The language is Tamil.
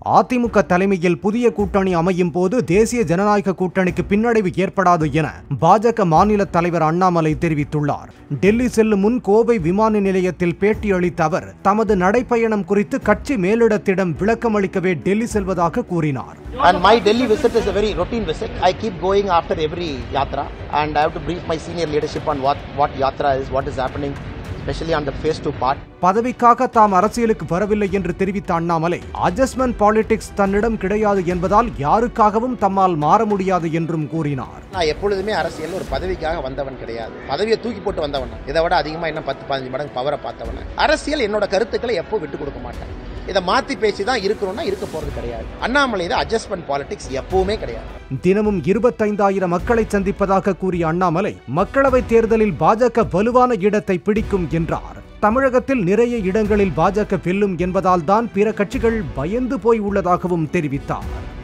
அதிமுக தலைமையில் புதிய கூட்டணி அமையும் போது தேசிய ஜனநாயக கூட்டணிக்கு பின்னடைவு ஏற்படாது என பாஜக மாநில தலைவர் அண்ணாமலை தெரிவித்துள்ளார் டெல்லி செல்லும் முன் கோவை விமான நிலையத்தில் பேட்டியளித்த அவர் தமது நடைப்பயணம் குறித்து கட்சி மேலிடத்திடம் விளக்கமளிக்கவே டெல்லி செல்வதாக கூறினார் And my Delhi visit is a very routine visit. I keep going after every yatra, and I have to brief my senior leadership on what what yatra is, what is happening, especially on the phase two part. பதவிக்காக தாம் அரசியலுக்கு வரவில்லை என்று தெரிவித்த அண்ணாமலை அட்ஜஸ்ட்மெண்ட் பாலிடிக்ஸ் தன்னிடம் கிடையாது என்பதால் யாருக்காகவும் தம்மால் மாற முடியாது என்றும் கூறினார் நான் எப்பொழுதுமே அரசியல் ஒரு பதவிக்காக வந்தவன் கிடையாது பதவியை தூக்கி போட்டு வந்தவன் நான். இதை விட அதிகமாக இன்னும் பத்து பதினஞ்சு மடங்கு பவரை பார்த்தவன் அரசியல் என்னோட கருத்துக்களை எப்போ விட்டு கொடுக்க மாட்டேன் இதை மாற்றி பேசி தான் இருக்கணும்னா இருக்க போகிறது கிடையாது அண்ணாமலை அட்ஜஸ்ட்மெண்ட் பாலிடிக்ஸ் எப்பவுமே கிடையாது தினமும் இருபத்தைந்தாயிரம் மக்களை சந்திப்பதாக கூறிய அண்ணாமலை மக்களவைத் தேர்தலில் பாஜக வலுவான இடத்தை பிடிக்கும் என்றார் தமிழகத்தில் நிறைய இடங்களில் பாஜக வெல்லும் என்பதால் தான் பிற கட்சிகள் பயந்து போய் உள்ளதாகவும் தெரிவித்தார்